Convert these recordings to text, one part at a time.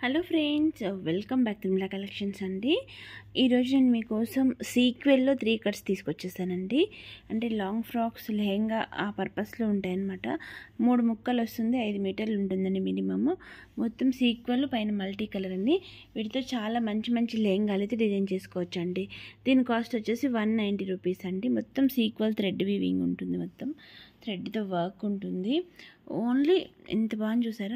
hello friends welcome back Tirumala collections అండి ఈరోజు నేను మీకోసం సీక్వెల్లో త్రీ కట్స్ తీసుకొచ్చేసానండి అంటే లాంగ్ ఫ్రాక్స్ లెహెంగా ఆ పర్పస్లో ఉంటాయన్నమాట మూడు ముక్కలు వస్తుంది ఐదు మీటర్లు ఉంటుందండి మినిమమ్ మొత్తం సీక్వెల్ పైన మల్టీ కలర్ అండి వీటితో చాలా మంచి మంచి లెహంగాలు అయితే డిజైన్ చేసుకోవచ్చు అండి దీని కాస్ట్ వచ్చేసి వన్ నైంటీ రూపీస్ అండి మొత్తం సీక్వెల్ థ్రెడ్ వీవింగ్ ఉంటుంది మొత్తం థ్రెడ్తో వర్క్ ఉంటుంది ఓన్లీ ఎంత బాగా చూసారా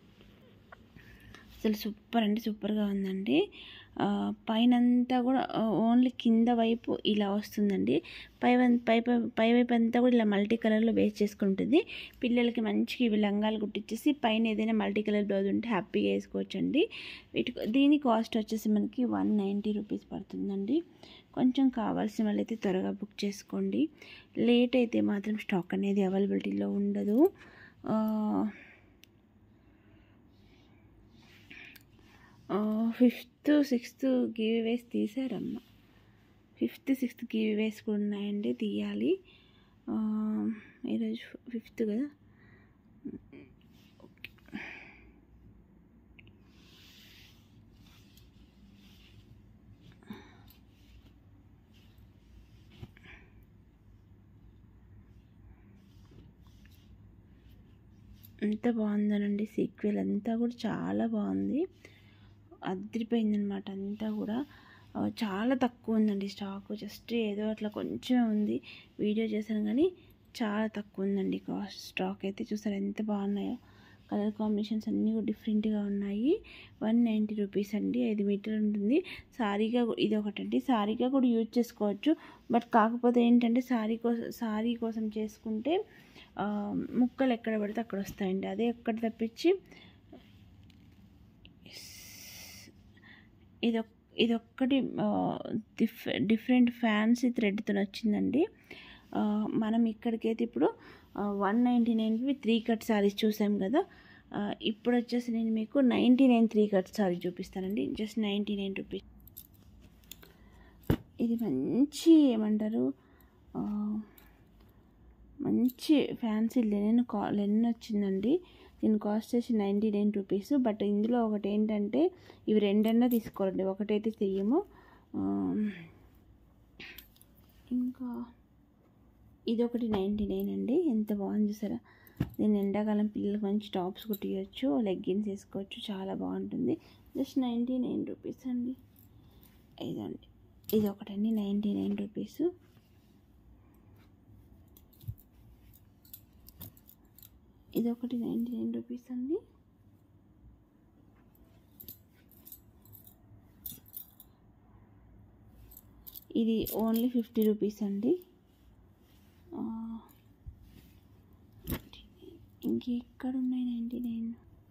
అసలు సూపర్ అంటే సూపర్గా ఉందండి పైనంతా కూడా ఓన్లీ కింద వైపు ఇలా వస్తుందండి పై పై పై వైపు అంతా కూడా ఇలా మల్టీ కలర్లో వేస్ట్ చేసుకుంటుంది పిల్లలకి మంచిగా ఇవి లంగాలు కుట్టించేసి పైన ఏదైనా మల్టీ కలర్ బ్లౌజ్ ఉంటే హ్యాపీగా వేసుకోవచ్చండి వీటి దీని కాస్ట్ వచ్చేసి మనకి వన్ నైంటీ రూపీస్ పడుతుందండి కొంచెం కావాల్సిన వాళ్ళైతే త్వరగా బుక్ చేసుకోండి లేట్ అయితే మాత్రం స్టాక్ అనేది అవైలబిలిటీలో ఉండదు ఫిఫ్త్ సిక్స్త్ గివ్ వేస్ తీసారమ్మ ఫిఫ్త్ సిక్స్త్ గివ్ వేస్ కూడా ఉన్నాయండి తీయాలి ఈరోజు ఫిఫ్త్ కదా ఎంత బాగుందనండి సీక్వెల్ అంతా కూడా చాలా బాగుంది అదిరిపోయిందనమాట అంతా కూడా చాలా తక్కువ ఉందండి స్టాక్ జస్ట్ ఏదో అట్లా కొంచెం ఉంది వీడియో చేశాను కానీ చాలా తక్కువ ఉందండి కాస్ట్ స్టాక్ అయితే చూసారు ఎంత బాగున్నాయో కలర్ కాంబినేషన్స్ అన్నీ కూడా డిఫరెంట్గా ఉన్నాయి వన్ నైంటీ రూపీస్ అండి ఐదు మీటర్లు ఉంటుంది సారీగా ఇది ఒకటండి సారీగా కూడా యూజ్ చేసుకోవచ్చు బట్ కాకపోతే ఏంటంటే సారీ కోసం సారీ కోసం చేసుకుంటే ముక్కలు ఎక్కడ పడితే అక్కడ వస్తాయండి అదే ఎక్కడ తప్పించి ఇది ఇదొక్కటి డిఫ్ డిఫరెంట్ ఫ్యాన్సీ థ్రెడ్తో వచ్చిందండి మనం ఇక్కడికైతే ఇప్పుడు వన్ నైంటీ నైన్కి త్రీ కట్ సారీస్ చూసాం కదా ఇప్పుడు వచ్చేసి నేను మీకు ninety nine three cut saree చూపిస్తానండి జస్ట్ నైంటీ నైన్ రూపీస్ ఇది మంచి ఏమంటారు మంచి ఫ్యాన్సీ లెనిన్ కా లెనిన్ వచ్చిందండి దీని కాస్ట్ వచ్చి నైంటీ నైన్ రూపీస్ బట్ ఇందులో ఒకటి ఏంటంటే ఇవి రెండన్నా తీసుకోవాలండి ఒకటైతే చెయ్యము ఇంకా ఇది ఒకటి నైంటీ నైన్ అండి ఎంత బాగుంది చూసారా దీన్ని ఎండాకాలం పిల్లలకు మంచి టాప్స్ కుట్టియచ్చు లెగ్గిన్స్ వేసుకోవచ్చు చాలా బాగుంటుంది జస్ట్ నైంటీ నైన్ రూపీస్ అండి ఇదండి ఇది ఒకటండి నైంటీ నైన్ రూపీస్ ఇది ఒకటి నైంటీ నైన్ రూపీస్ అండి ఇది ఓన్లీ ఫిఫ్టీ రూపీస్ అండి ఇంక ఇక్కడ ఉన్నాయి నైంటీ నైన్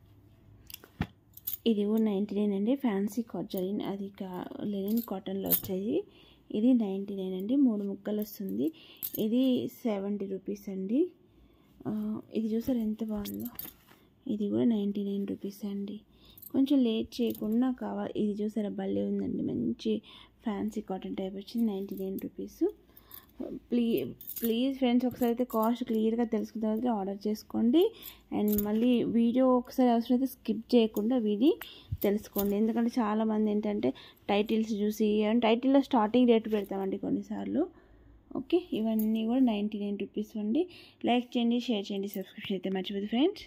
ఇది కూడా నైంటీ నైన్ అండి ఫ్యాన్సీ కాటన్ అది కా లెనిన్ కాటన్లో వచ్చేది ఇది నైంటీ నైన్ అండి మూడు ముక్కలు వస్తుంది ఇది సెవెంటీ రూపీస్ అండి ఇది చూసారు ఎంత బాగుందో ఇది కూడా నైంటీ నైన్ రూపీస్ అండి కొంచెం లేట్ చేయకుండా కావాలి ఇది చూసారా భలే ఉందండి మంచి ఫ్యాన్సీ కాటన్ టైప్ వచ్చింది ninety nine rupees please please friends ఒకసారి అయితే కాస్ట్ క్లియర్గా తెలుసుకున్న తర్వాత ఆర్డర్ చేసుకోండి అండ్ మళ్ళీ వీడియో ఒకసారి అవసరం అయితే స్కిప్ చేయకుండా విని తెలుసుకోండి ఎందుకంటే చాలామంది ఏంటంటే టైటిల్స్ చూసి టైటిల్లో స్టార్టింగ్ రేట్ పెడతామండి కొన్నిసార్లు ఓకే ఇవన్నీ కూడా నైంటీ నైన్ రూపీస్ అండి లైక్ చేయండి షేర్ చేయండి సబ్స్క్రిప్షన్ అయితే మర్చిపోదు ఫ్రెండ్స్